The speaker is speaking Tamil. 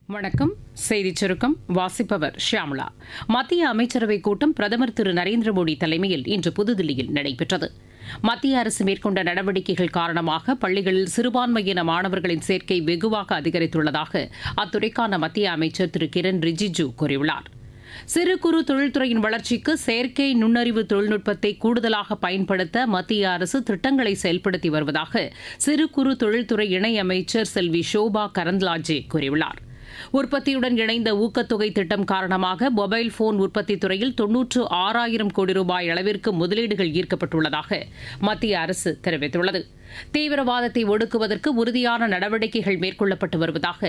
வணக்கம் செய்திச் சுருக்கம் வாசிப்பவர் ஷியாமளா மத்திய அமைச்சரவைக் கூட்டம் பிரதமர் திரு நரேந்திர மோடி தலைமையில் இன்று புதுதில்லியில் நடைபெற்றது மத்திய அரசு மேற்கொண்ட நடவடிக்கைகள் காரணமாக பள்ளிகளில் சிறுபான்மையின மாணவர்களின் சேர்க்கை வெகுவாக அதிகரித்துள்ளதாக அத்துறைக்கான மத்திய அமைச்சர் திரு கிரண் ரிஜிஜு கூறியுள்ளார் சிறு குறு தொழில்துறையின் வளர்ச்சிக்கு செயற்கை நுண்ணறிவு தொழில்நுட்பத்தை கூடுதலாக பயன்படுத்த மத்திய அரசு திட்டங்களை செயல்படுத்தி வருவதாக சிறு குறு தொழில்துறை இணையமைச்சர் செல்வி ஷோபா கரந்த்லாஜே கூறியுள்ளார் உற்பத்தியுடன் இணைந்த ஊக்கத்தொகை திட்டம் காரணமாக மொபைல் போன் உற்பத்தி துறையில் தொன்னூற்று ஆறாயிரம் கோடி ரூபாய் அளவிற்கு முதலீடுகள் ஈர்க்கப்பட்டுள்ளதாக மத்திய அரசு தெரிவித்துள்ளது தீவிரவாதத்தை ஒடுக்குவதற்கு உறுதியான நடவடிக்கைகள் மேற்கொள்ளப்பட்டு வருவதாக